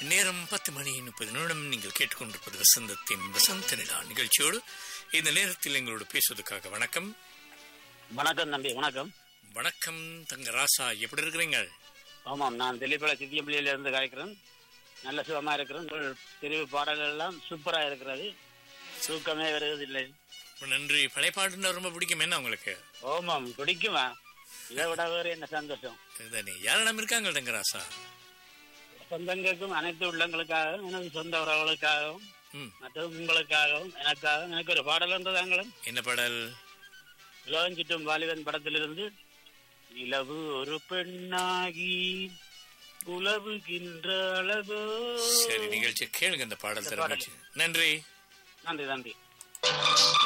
நேரம் பத்து மணி முப்பது நிமிடம் நீங்கள் கேட்டுக்கொண்டிருப்பது வசந்தத்தின் வசந்த நிலா நிகழ்ச்சியோடு இந்த நேரத்தில் எங்களோடு பேசுவதற்காக வணக்கம் வணக்கம் தம்பி வணக்கம் வணக்கம் தங்க ராசா எப்படி இருக்கிறீங்க ஆமாம் நான் தெளிப்பல சித்தியப்பள்ளியில இருந்து காய்க்கிறேன் நல்ல சுகமா இருக்கிறேன் உங்கள் தெரிவு பாடல்கள் எல்லாம் சூப்பரா இருக்கிறது தூக்கமே வருவதில்லை நன்றி பழைய பாட்டுன்னா ரொம்ப பிடிக்கும் என்ன உங்களுக்கு ஓமாம் பிடிக்குமா இதை விட வேறு என்ன சந்தோஷம் இதுதானே யாரிடம் இருக்காங்க தங்க ராசா சொந்தங்களுக்கும் அனைத்து உள்ளங்களுக்காகவும் எனது சொந்த உறவுகளுக்காகவும் ம் மற்றும் உங்களுக்காகவும் எனக்காகவும் எனக்கு ஒரு பாடல் என்றதாங்களும் என்ன பாடல் இளவஞ்சிட்டும் வாலிபன் படத்திலிருந்து நிலவு ஒரு பெண்ணாகி உலவுகின்ற அழகோ சரி நிகழ்ச்சி கேளுங்க இந்த பாடல் இந்த தர பாடல். நன்றி நன்றி நன்றி